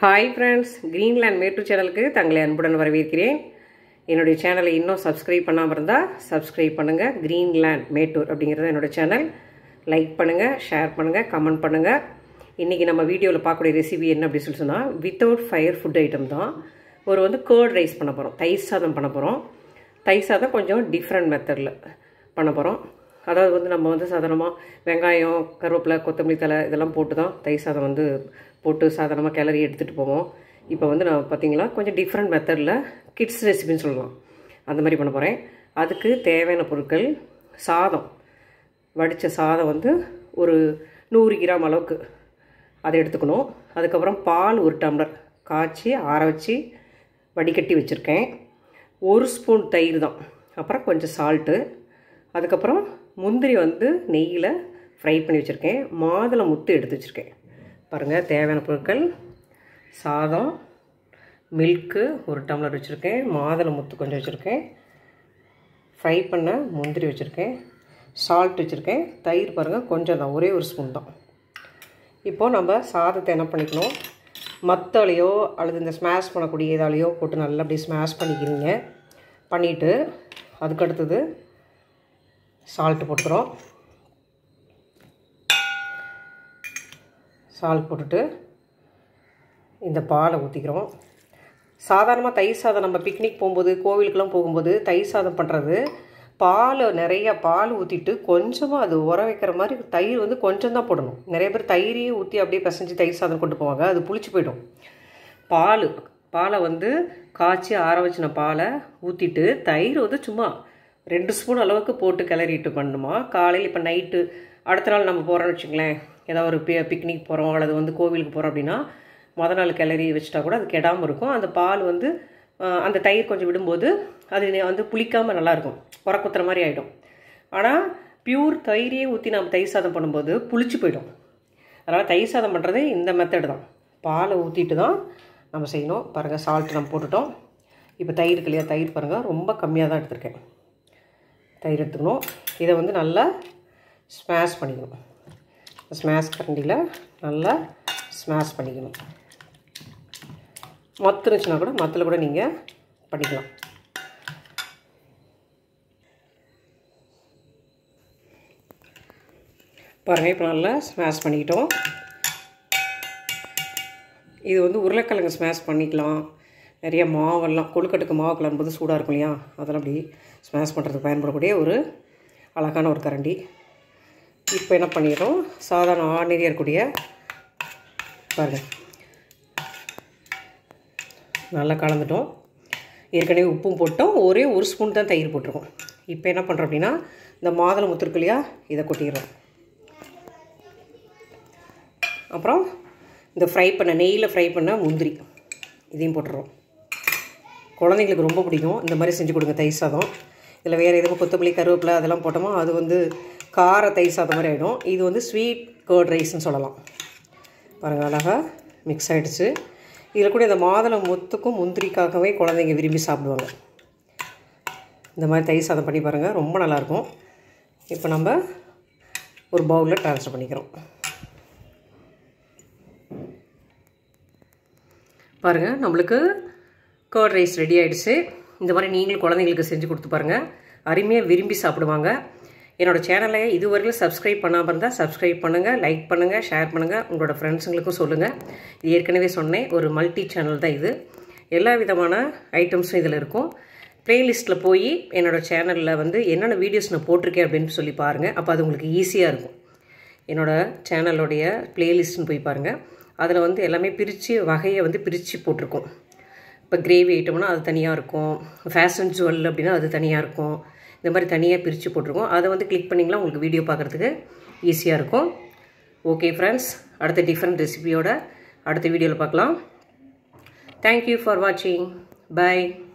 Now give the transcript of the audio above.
hi friends Greenland Mettur சேனலுக்கு தங்களை அன்புடன் வரவேற்கிறேன் என்னுடைய சேனலை இன்னும் சப்ஸ்கிரைப் பண்ணாமல் இருந்தால் சப்ஸ்கிரைப் பண்ணுங்கள் கிரீன்லேண்ட் மேட்டூர் அப்படிங்கிறது என்னோடய சேனல் லைக் பண்ணுங்கள் ஷேர் பண்ணுங்கள் கமெண்ட் பண்ணுங்கள் இன்றைக்கி நம்ம வீடியோவில் பார்க்கக்கூடிய ரெசிபி என்ன அப்படின்னு சொல்லி சொன்னால் வித்தவுட் ஃபயர் ஃபுட் ஐட்டம் தான் ஒரு வந்து கேர்ட் ரைஸ் பண்ண போகிறோம் தயிர் சாதம் பண்ண போகிறோம் தயிர் சாதம் கொஞ்சம் டிஃப்ரெண்ட் மெத்தடில் பண்ண போகிறோம் அதாவது வந்து நம்ம வந்து சாதாரணமாக வெங்காயம் கருவேப்பிலை கொத்தமல்லி தலை இதெல்லாம் போட்டு தான் தயிர் சாதம் வந்து போட்டு சாதாரணமாக கிளறி எடுத்துகிட்டு போவோம் இப்போ வந்து நான் பார்த்தீங்களா கொஞ்சம் டிஃப்ரெண்ட் மெத்தடில் கிட்ஸ் ரெசிபின்னு சொல்லலாம் அந்த மாதிரி பண்ண போகிறேன் அதுக்கு தேவையான பொருட்கள் சாதம் வடித்த சாதம் வந்து ஒரு நூறு கிராம் அளவுக்கு அதை எடுத்துக்கணும் அதுக்கப்புறம் பால் ஒரு டம்ளர் காய்ச்சி ஆற வச்சு வடிகட்டி வச்சுருக்கேன் ஒரு ஸ்பூன் தயிர் தான் அப்புறம் கொஞ்சம் சால்ட்டு அதுக்கப்புறம் முந்திரி வந்து நெய்யில் ஃப்ரை பண்ணி வச்சுருக்கேன் மாதுளை முத்து எடுத்து வச்சுருக்கேன் பாருங்கள் தேவையான பொருட்கள் சாதம் மில்க்கு ஒரு டம்ளர் வச்சுருக்கேன் மாதுளை முத்து கொஞ்சம் வச்சுருக்கேன் ஃப்ரை பண்ண முந்திரி வச்சுருக்கேன் சால்ட் வச்சுருக்கேன் தயிர் பாருங்கள் கொஞ்சம் தான் ஒரே ஒரு ஸ்பூன் தான் இப்போது நம்ம சாதத்தை என்ன பண்ணிக்கணும் மத்தாலேயோ அல்லது இந்த ஸ்மாஷ் பண்ணக்கூடிய இதாலேயோ போட்டு நல்லா அப்படியே ஸ்மாஷ் பண்ணிக்கிறீங்க பண்ணிவிட்டு அதுக்கடுத்தது சால்ட்டு போட்டுக்கிறோம் சால்ட் போட்டுட்டு இந்த பாலை ஊற்றிக்கிறோம் சாதாரணமாக தயிர் சாதம் நம்ம பிக்னிக் போகும்போது கோவிலுக்கெலாம் போகும்போது தயிர் சாதம் பண்ணுறது பால் நிறைய பால் ஊற்றிட்டு கொஞ்சமாக அது உர வைக்கிற மாதிரி தயிர் வந்து கொஞ்சம் தான் போடணும் நிறைய பேர் தயிரையும் ஊற்றி அப்படியே பிசைஞ்சு தயிர் சாதம் கொண்டு போவாங்க அது புளிச்சு போயிடும் பால் பாலை வந்து காய்ச்சி ஆற வச்சின பாலை ஊற்றிட்டு தயிர் வந்து சும்மா ரெண்டு ஸ்பூன் அளவுக்கு போட்டு கிளறிட்டு பண்ணணுமா காலையில் இப்போ நைட்டு அடுத்த நாள் நம்ம போகிறோம்னு வச்சுங்களேன் ஏதாவது ஒரு பி பிக்னிக் போகிறோம் அல்லது வந்து கோவிலுக்கு போகிறோம் அப்படின்னா மொதல் நாள் கிளறி வச்சுட்டா கூட அது கெடாமல் இருக்கும் அந்த பால் வந்து அந்த தயிர் கொஞ்சம் விடும்போது அது வந்து புளிக்காமல் நல்லாயிருக்கும் உரக்குத்துற மாதிரி ஆகிடும் ஆனால் பியூர் தயிரையே ஊற்றி நம்ம தயிர் சாதம் பண்ணும்போது புளிச்சு போயிடும் அதனால் தயிர் சாதம் பண்ணுறது இந்த மெத்தட் தான் பாலை ஊற்றிட்டு தான் நம்ம செய்யணும் பாருங்கள் சால்ட் நம்ம போட்டுட்டோம் இப்போ தயிர் இருக்கு இல்லையா தயிர் பாருங்கள் ரொம்ப கம்மியாக தான் எடுத்திருக்கேன் தயிர் எடுத்துக்கணும் இதை வந்து நல்லா ஸ்மாஷ் பண்ணிக்கணும் ஸ்மாஷ் கரண்டியில் நல்லா ஸ்மாஷ் பண்ணிக்கணும் மத்து இருந்துச்சுன்னா கூட மத்தில் கூட நீங்கள் பண்ணிக்கலாம் பாருங்கள் இப்போ நல்லா ஸ்மாஷ் பண்ணிக்கிட்டோம் இது வந்து உருளைக்கிழங்கு ஸ்மாஷ் பண்ணிக்கலாம் நிறைய மாவெல்லாம் கொழுக்கட்டுக்கு மாவு கிளம்பும்போது சூடாக இருக்கும் இல்லையா அதெல்லாம் அப்படி ஸ்மாஷ் பண்ணுறதுக்கு பயன்படக்கூடிய ஒரு அழகான ஒரு கரண்டி இப்போ என்ன பண்ணிடுறோம் சாதாரண ஆர்டினரியாக இருக்கக்கூடிய பாருங்கள் நல்லா கலந்துட்டோம் ஏற்கனவே உப்பும் போட்டோம் ஒரே ஒரு ஸ்பூன் தான் தயிர் போட்டிருக்கோம் இப்போ என்ன பண்ணுறோம் அப்படின்னா இந்த மாதுளை முத்திருக்கு இல்லையா இதை கொட்டிடுறோம் அப்புறம் இந்த ஃப்ரை பண்ண நெய்யில் ஃப்ரை பண்ண முந்திரி இதையும் போட்டுறோம் குழந்தைங்களுக்கு ரொம்ப பிடிக்கும் இந்த மாதிரி செஞ்சு கொடுங்க தயிர் சாதம் இதில் வேறு எதுவும் கொத்தமல்லி கருவேப்பிலை அதெல்லாம் போட்டோமோ அது வந்து கார தயிர் சாதம் மாதிரி ஆகிடும் இது வந்து ஸ்வீட் கேர்ட் ரைஸ்ன்னு சொல்லலாம் பாருங்கள் அழகாக மிக்ஸ் ஆகிடுச்சு இதில் கூட இந்த மாதுளை முத்துக்கும் முந்திரிக்காகவே குழந்தைங்க விரும்பி சாப்பிடுவாங்க இந்த மாதிரி தயிர் சாதம் பண்ணி பாருங்கள் ரொம்ப நல்லாயிருக்கும் இப்போ நம்ம ஒரு பவுலில் ட்ரான்ஸ்ஃபர் பண்ணிக்கிறோம் பாருங்கள் நம்மளுக்கு கர்ட் ரைஸ் ரெடி ஆகிடுச்சு இந்த மாதிரி நீங்களும் குழந்தைங்களுக்கு செஞ்சு கொடுத்து பாருங்கள் அருமையாக விரும்பி சாப்பிடுவாங்க என்னோடய சேனலை இதுவரையிலும் சப்ஸ்கிரைப் பண்ணாமல் இருந்தால் சப்ஸ்கிரைப் பண்ணுங்கள் லைக் பண்ணுங்கள் ஷேர் பண்ணுங்கள் உங்களோட ஃப்ரெண்ட்ஸுங்களுக்கும் சொல்லுங்கள் இது ஏற்கனவே சொன்னேன் ஒரு மல்டி சேனல் தான் இது எல்லா விதமான ஐட்டம்ஸும் இதில் இருக்கும் ப்ளேலிஸ்ட்டில் போய் என்னோடய சேனலில் வந்து என்னென்ன வீடியோஸ் நான் போட்டிருக்கேன் அப்படின்னு சொல்லி பாருங்கள் அப்போ அது உங்களுக்கு ஈஸியாக இருக்கும் என்னோடய சேனலோடைய ப்ளேலிஸ்ட்னு போய் பாருங்கள் அதில் வந்து எல்லாமே பிரித்து வகையை வந்து பிரித்து போட்டிருக்கோம் இப்போ கிரேவி ஐட்டம்னா அது தனியாக இருக்கும் ஃபேஷன் ஜுவல் அப்படின்னா அது தனியாக இருக்கும் இந்த மாதிரி தனியாக பிரித்து போட்டிருக்கோம் அதை வந்து கிளிக் பண்ணிங்களா உங்களுக்கு வீடியோ பார்க்குறதுக்கு ஈஸியாக இருக்கும் ஓகே ஃப்ரெண்ட்ஸ் அடுத்த டிஃப்ரெண்ட் ரெசிபியோட அடுத்த வீடியோவில் பார்க்கலாம் தேங்க்யூ ஃபார் வாட்சிங் பாய்